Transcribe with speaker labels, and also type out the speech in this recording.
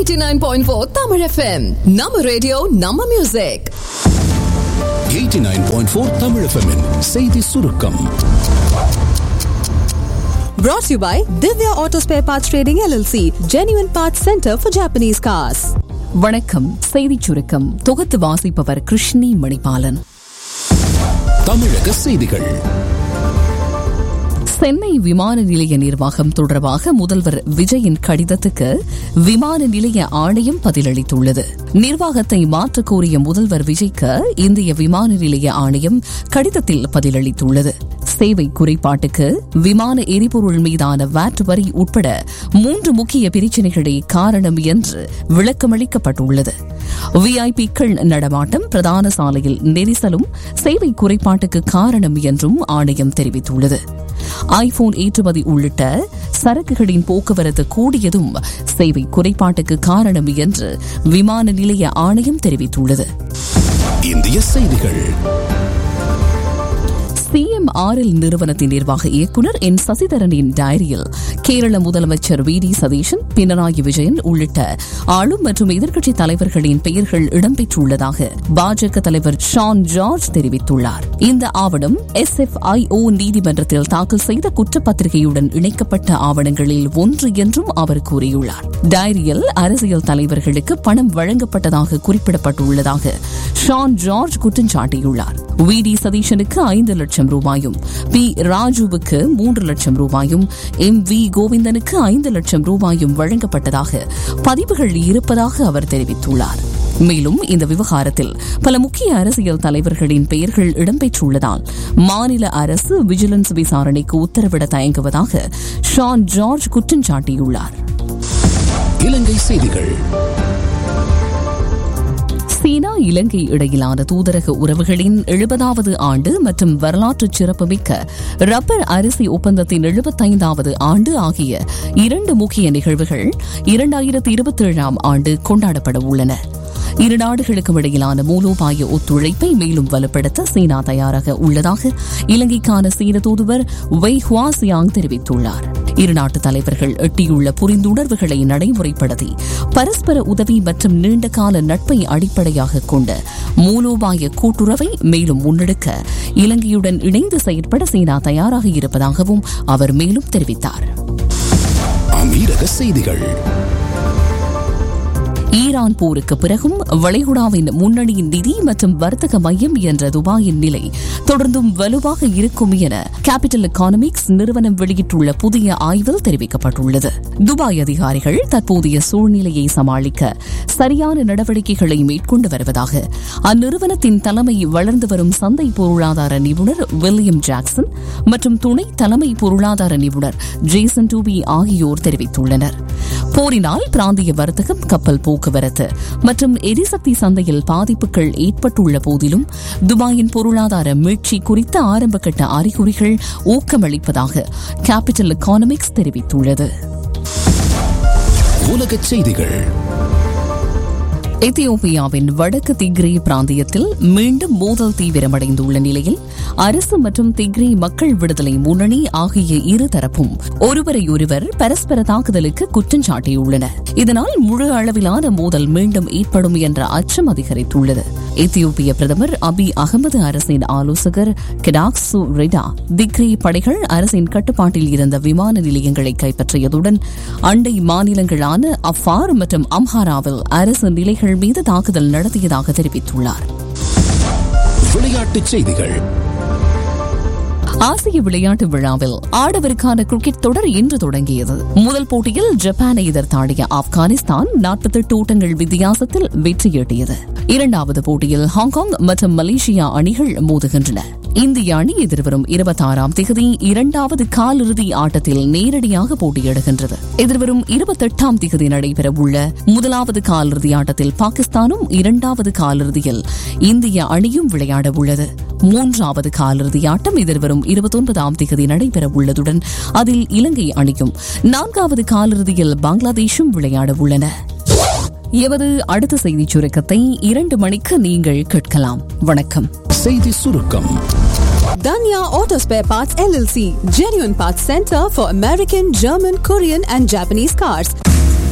Speaker 1: 89.4 Tamil FM நம்ம radio நம்ம music
Speaker 2: 89.4 Tamil FM -இன் செய்தி சுருக்கம்
Speaker 1: brought to you by Divya Auto Spare Parts Trading LLC Genuine Parts Center for Japanese Cars
Speaker 3: வணக்கம் செய்திச் சுருக்கம் தொகுத்து வாசிப்பவர் கிருஷ்ணி மணிபாலன்
Speaker 2: தமிழக செய்திகள்
Speaker 3: சென்னை விமான நிலைய நிர்வாகம் தொடர்பாக முதல்வர் விஜயின் கடிதத்துக்கு விமான நிலைய ஆணையம் பதிலளித்துள்ளது நிர்வாகத்தை மாற்றக் கோரிய முதல்வர் விஜய்க்கு இந்திய விமான நிலைய ஆணையம் கடிதத்தில் பதிலளித்துள்ளது சேவை குறைபாட்டுக்கு விமான எரிபொருள் மீதான வாட் வரி உட்பட மூன்று முக்கிய பிரச்சினைகளே காரணம் என்று விளக்கமளிக்கப்பட்டுள்ளது விஐபிக்கள் நடமாட்டம் பிரதான சாலையில் நெரிசலும் சேவை குறைபாட்டுக்கு காரணம் என்றும் ஆணையம் தெரிவித்துள்ளது ஐபோன் ஏற்றுமதி உள்ளிட்ட சரக்குகளின் போக்குவரத்து கூடியதும் சேவை குறைபாட்டுக்கு காரணம் என்று விமான நிலைய ஆணையம் தெரிவித்துள்ளது
Speaker 2: இந்திய செய்திகள்
Speaker 3: சிஎம்ஆர்எல் நிறுவனத்தின் நிர்வாக இயக்குநர் என் சசிதரனின் டைரியில் கேரள முதலமைச்சர் வி டி சதீஷன் பினராயி விஜயன் உள்ளிட்ட ஆளும் மற்றும் எதிர்க்கட்சித் தலைவர்களின் பெயர்கள் இடம்பெற்றுள்ளதாக பாஜக தலைவர் ஷான் ஜார்ஜ் தெரிவித்துள்ளார் இந்த ஆவணம் எஸ் எஃப் ஐ ஓ நீதிமன்றத்தில் தாக்கல் செய்த குற்றப்பத்திரிகையுடன் இணைக்கப்பட்ட ஆவணங்களில் ஒன்று என்றும் அவர் கூறியுள்ளார் டைரியில் அரசியல் தலைவர்களுக்கு பணம் வழங்கப்பட்டதாக குறிப்பிடப்பட்டுள்ளதாக ஷான் ஜார்ஜ் குற்றம் சாட்டியுள்ளார் வி டி சதீஷனுக்கு ஐந்து லட்சம் ரூபாயும் பி ராஜுவுக்கு மூன்று லட்சம் ரூபாயும் எம் வி கோவிந்தனுக்கு ஐந்து லட்சம் ரூபாயும் வழங்கப்பட்டதாக பதிவுகள் இருப்பதாக அவர் தெரிவித்துள்ளார் மேலும் இந்த விவகாரத்தில் பல முக்கிய அரசியல் தலைவர்களின் பெயர்கள் இடம்பெற்றுள்ளதால் மாநில அரசு விஜிலன்ஸ் விசாரணைக்கு உத்தரவிட தயங்குவதாக ஷான் ஜார்ஜ் குற்றம் சாட்டியுள்ளார்
Speaker 2: இலங்கை செய்திகள்
Speaker 3: சீனா இலங்கை இடையிலான தூதரக உறவுகளின் எழுபதாவது ஆண்டு மற்றும் வரலாற்று சிறப்புமிக்க ரப்பர் அரிசி ஒப்பந்தத்தின் எழுபத்தைந்தாவது ஆண்டு ஆகிய இரண்டு முக்கிய நிகழ்வுகள் இரண்டாயிரத்தி இருபத்தி ஏழாம் ஆண்டு கொண்டாடப்பட உள்ளன இரு நாடுகளுக்கும் இடையிலான மூலோபாய ஒத்துழைப்பை மேலும் வலுப்படுத்த சீனா தயாராக உள்ளதாக இலங்கைக்கான சீன தூதுவர் வெய் ஹுவாசியாங் தெரிவித்துள்ளார் இரு நாட்டு தலைவர்கள் எட்டியுள்ள புரிந்துணர்வுகளை நடைமுறைப்படுத்தி பரஸ்பர உதவி மற்றும் நீண்டகால நட்பை அடிப்படையாக கொண்ட மூலோபாய கூட்டுறவை மேலும் முன்னெடுக்க இலங்கையுடன் இணைந்து செயற்பட சீனா தயாராக இருப்பதாகவும் அவர் மேலும் தெரிவித்தார்
Speaker 2: அமீரக செய்திகள்
Speaker 3: ஈரான் போருக்கு பிறகும் வளைகுடாவின் முன்னணி நிதி மற்றும் வர்த்தக மையம் என்ற துபாயின் நிலை தொடர்ந்தும் வலுவாக இருக்கும் என கேபிட்டல் எக்கானமிக்ஸ் நிறுவனம் வெளியிட்டுள்ள புதிய ஆய்வில் தெரிவிக்கப்பட்டுள்ளது துபாய் அதிகாரிகள் தற்போதைய சூழ்நிலையை சமாளிக்க சரியான நடவடிக்கைகளை மேற்கொண்டு வருவதாக அந்நிறுவனத்தின் தலைமை வளர்ந்து வரும் சந்தை பொருளாதார நிபுணர் வில்லியம் ஜாக்சன் மற்றும் துணை தலைமை பொருளாதார நிபுணர் ஜேசன் டூபி ஆகியோர் தெரிவித்துள்ளனர் போரினால் பிராந்திய வர்த்தகம் கப்பல் போக்குவரத்து மற்றும் எரிசக்தி சந்தையில் பாதிப்புகள் ஏற்பட்டுள்ள போதிலும் துபாயின் பொருளாதார மீட்சி குறித்த ஆரம்பகட்ட அறிகுறிகள் ஊக்கமளிப்பதாக கேபிட்டல் எக்கானமிக்ஸ் தெரிவித்துள்ளது
Speaker 2: உலக செய்திகள்
Speaker 3: எத்தியோப்பியாவின் வடக்கு திக்ரே பிராந்தியத்தில் மீண்டும் மோதல் தீவிரமடைந்துள்ள நிலையில் அரசு மற்றும் திக்ரே மக்கள் விடுதலை முன்னணி ஆகிய இரு தரப்பும் ஒருவரையொருவர் பரஸ்பர தாக்குதலுக்கு குற்றம் சாட்டியுள்ளன இதனால் முழு அளவிலான மோதல் மீண்டும் ஏற்படும் என்ற அச்சம் அதிகரித்துள்ளது எத்தியோப்பிய பிரதமர் அபி அகமது அரசின் ஆலோசகர் கெடாக்சு ரெடா திக்ரே படைகள் அரசின் கட்டுப்பாட்டில் இருந்த விமான நிலையங்களை கைப்பற்றியதுடன் அண்டை மாநிலங்களான அஃபார் மற்றும் அம்ஹாராவில் அரசு நிலைகள் மீது தாக்குதல் நடத்தியதாக தெரிவித்துள்ளார்
Speaker 2: விளையாட்டுச் செய்திகள்
Speaker 3: ஆசிய விளையாட்டு விழாவில் ஆடவருக்கான கிரிக்கெட் தொடர் இன்று தொடங்கியது முதல் போட்டியில் ஜப்பானை எதிர்த்தாடிய ஆப்கானிஸ்தான் நாற்பத்தெட்டு ஓட்டங்கள் வித்தியாசத்தில் வெற்றியீட்டியது இரண்டாவது போட்டியில் ஹாங்காங் மற்றும் மலேசியா அணிகள் மோதுகின்றன இந்திய அணி எதிர்வரும் இருபத்தாறாம் தேதி இரண்டாவது காலிறுதி ஆட்டத்தில் நேரடியாக போட்டியிடுகின்றது எதிர்வரும் இருபத்தெட்டாம் தேதி நடைபெறவுள்ள முதலாவது காலிறுதி ஆட்டத்தில் பாகிஸ்தானும் இரண்டாவது காலிறுதியில் இந்திய அணியும் விளையாட உள்ளது மூன்றாவது காலிறுதி ஆட்டம் எதிர்வரும் இருபத்தொன்பதாம் தேதி நடைபெற உள்ளதுடன் அதில் இலங்கை அணியும் நான்காவது காலிறுதியில் பங்களாதேஷும் விளையாட உள்ளன எமது அடுத்த செய்திச் சுருக்கத்தை இரண்டு மணிக்கு நீங்கள் கேட்கலாம் வணக்கம்
Speaker 2: செய்தி சுருக்கம்
Speaker 1: Danya Auto Spare Parts LLC Genuine Parts Center for American, German, Korean and Japanese cars